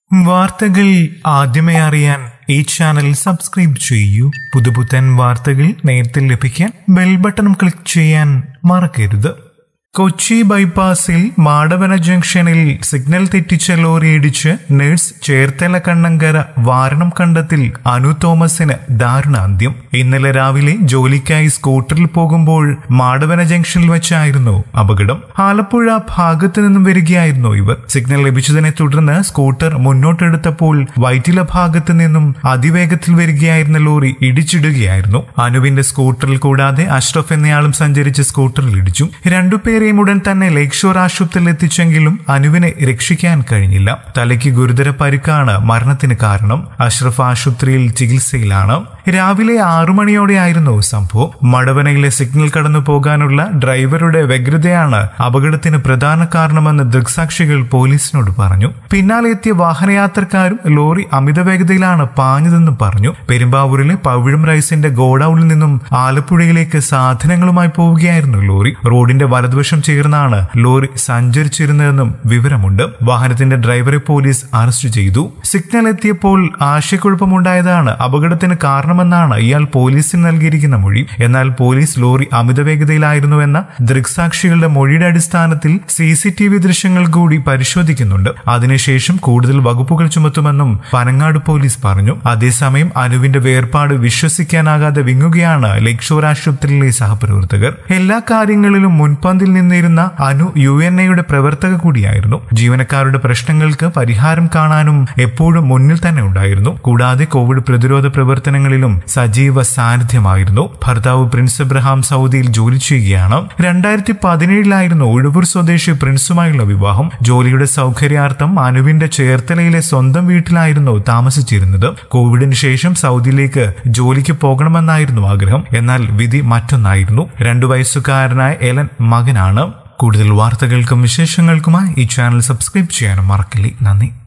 വാർത്തകൾ ആദ്യമേ അറിയാൻ ഈ ചാനൽ സബ്സ്ക്രൈബ് ചെയ്യൂ പുതുപുത്തൻ വാർത്തകൾ നേരത്തെ ലഭിക്കാൻ ബെൽ ബട്ടൺ ക്ലിക്ക് ചെയ്യാൻ മറക്കരുത് കൊച്ചി ബൈപ്പാസിൽ മാടവന ജംഗ്ഷനിൽ സിഗ്നൽ തെറ്റിച്ച ലോറി ഇടിച്ച് നഴ്സ് ചേർത്തല കണ്ണങ്കര വാരണം കണ്ടത്തിൽ അനു തോമസിന് ദാരുണാന്ത്യം ഇന്നലെ രാവിലെ ജോലിക്കായി സ്കൂട്ടറിൽ പോകുമ്പോൾ മാടവന ജംഗ്ഷനിൽ വെച്ചായിരുന്നു അപകടം ആലപ്പുഴ ഭാഗത്തു നിന്നും വരികയായിരുന്നു ഇവർ സിഗ്നൽ ലഭിച്ചതിനെ തുടർന്ന് സ്കൂട്ടർ മുന്നോട്ടെടുത്തപ്പോൾ വൈറ്റില ഭാഗത്തു നിന്നും അതിവേഗത്തിൽ വരികയായിരുന്ന ലോറി ഇടിച്ചിടുകയായിരുന്നു അനുവിന്റെ സ്കൂട്ടറിൽ കൂടാതെ അഷ്റഫ് എന്നയാളും സഞ്ചരിച്ച സ്കൂട്ടറിൽ ഇടിച്ചു രണ്ടുപേരെയും ഉടൻ തന്നെ ലേക്ക് ഷോർ ആശുപത്രിയിൽ എത്തിച്ചെങ്കിലും അനുവിനെ രക്ഷിക്കാൻ കഴിഞ്ഞില്ല തലയ്ക്ക് ഗുരുതര പരിക്കാണ് മരണത്തിന് കാരണം അഷ്റഫ് ആശുപത്രിയിൽ ചികിത്സയിലാണ് രാവിലെ ആറു മണിയോടെയായിരുന്നു സംഭവം മടവനയിലെ സിഗ്നൽ കടന്നു പോകാനുള്ള ഡ്രൈവറുടെ വ്യഗ്രതയാണ് അപകടത്തിന് പ്രധാന കാരണമെന്ന് ദൃക്സാക്ഷികൾ പോലീസിനോട് പറഞ്ഞു പിന്നാലെ എത്തിയ വാഹനയാത്രക്കാരും ലോറി അമിത വേഗതയിലാണ് പാഞ്ഞതെന്ന് പറഞ്ഞു പെരുമ്പാവൂരിലെ പവിഴം റൈസിന്റെ ഗോഡൌണിൽ നിന്നും ആലപ്പുഴയിലേക്ക് സാധനങ്ങളുമായി പോവുകയായിരുന്നു ലോറി റോഡിന്റെ വലതുവശം ചേർന്നാണ് ലോറി സഞ്ചരിച്ചിരുന്നതെന്നും വിവരമുണ്ട് വാഹനത്തിന്റെ ഡ്രൈവറെ പോലീസ് അറസ്റ്റ് ചെയ്തു സിഗ്നൽ എത്തിയപ്പോൾ ആശയക്കുഴപ്പമുണ്ടായതാണ് അപകടത്തിന് കാരണമെന്നാണ് ഇയാൾ പോലീസിന് നൽകിയിരിക്കുന്ന മൊഴി എന്നാൽ പോലീസ് ലോറി അമിത വേഗതയിലായിരുന്നുവെന്ന ദൃക്സാക്ഷികളുടെ മൊഴിയുടെ അടിസ്ഥാനത്തിൽ സി സി ടി വി ദൃശ്യങ്ങൾ കൂടി പരിശോധിക്കുന്നുണ്ട് അതിനുശേഷം കൂടുതൽ വകുപ്പുകൾ ചുമത്തുമെന്നും പനങ്ങാട് പോലീസ് പറഞ്ഞു അതേസമയം അനുവിന്റെ വേർപാട് വിശ്വസിക്കാനാകാതെ വിങ്ങുകയാണ് ലേക്ക് ഷോർ ആശുപത്രിയിലെ സഹപ്രവർത്തകർ എല്ലാ കാര്യങ്ങളിലും മുൻപന്തിൽ നിന്നിരുന്ന അനു യു എൻ എയുടെ പ്രവർത്തക കൂടിയായിരുന്നു ജീവനക്കാരുടെ പ്രശ്നങ്ങൾക്ക് പരിഹാരം കാണാനും എപ്പോഴും മുന്നിൽ തന്നെ ഉണ്ടായിരുന്നു കൂടാതെ കോവിഡ് പ്രതിരോധ പ്രവർത്തനങ്ങളിലും സജീവ സാന്നിധ്യമായിരുന്നു ഭർത്താവ് പ്രിൻസ് എബ്രഹാം സൗദിയിൽ ജോലി ചെയ്യുകയാണ് രണ്ടായിരത്തി പതിനേഴിലായിരുന്നു ഉഴവൂർ സ്വദേശി പ്രിൻസുമായുള്ള വിവാഹം ജോലിയുടെ സൗകര്യാർത്ഥം അനുവിന്റെ ചേർത്തലയിലെ സ്വന്തം വീട്ടിലായിരുന്നു താമസിച്ചിരുന്നത് കോവിഡിന് ശേഷം സൗദിയിലേക്ക് ജോലിക്ക് പോകണമെന്നായിരുന്നു ആഗ്രഹം എന്നാൽ വിധി മറ്റൊന്നായിരുന്നു രണ്ടു വയസ്സുകാരനായ എലൻ മകനാണ് കൂടുതൽ വാർത്തകൾക്കും വിശേഷങ്ങൾക്കുമായി ഈ ചാനൽ സബ്സ്ക്രൈബ് ചെയ്യാനും മറക്കില്ലേ നന്ദി